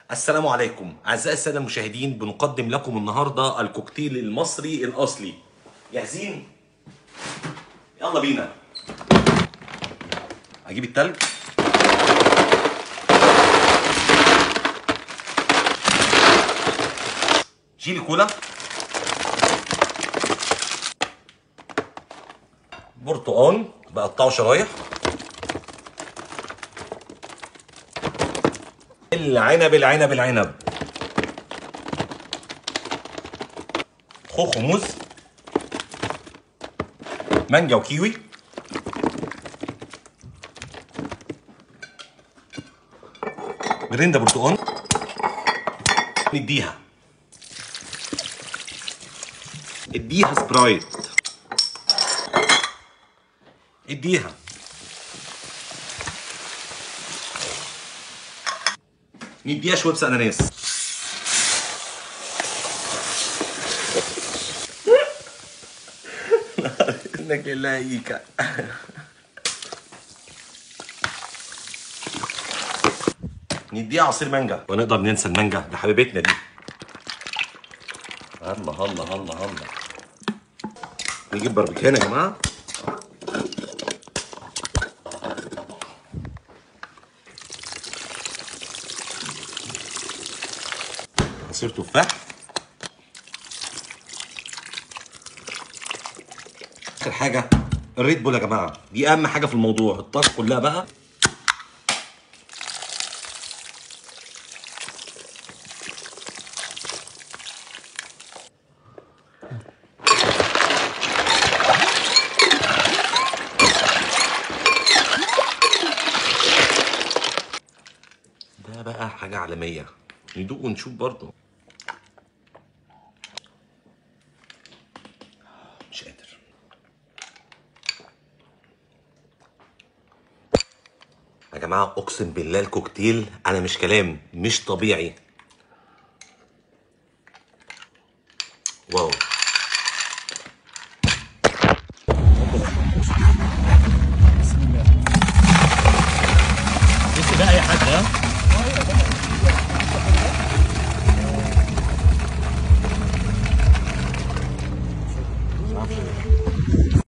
السلام عليكم اعزائي الساده المشاهدين بنقدم لكم النهارده الكوكتيل المصري الاصلي جاهزين يلا بينا اجيب التلج جيلي كولا برتقال بقطعه شرايح العنب العنب العنب خوخ وموز مانجا وكيوي مريندا برتقال نديها اديها سبرايت اديها نديها شويبس اناناس انك لايكا نديها عصير مانجا ونقدر ننسى المانجا ده حبيبتنا دي الله الله الله الله نجيب باربيكان يا جماعه عصير تفاح اخر حاجه الريد بول يا جماعه دي اهم حاجه في الموضوع الطاقه كلها بقى ده بقى حاجه عالميه ندوق ونشوف برضه مش قادر يا جماعة أقسم بالله الكوكتيل أنا مش كلام مش طبيعي واو بص بقى يا حاج ها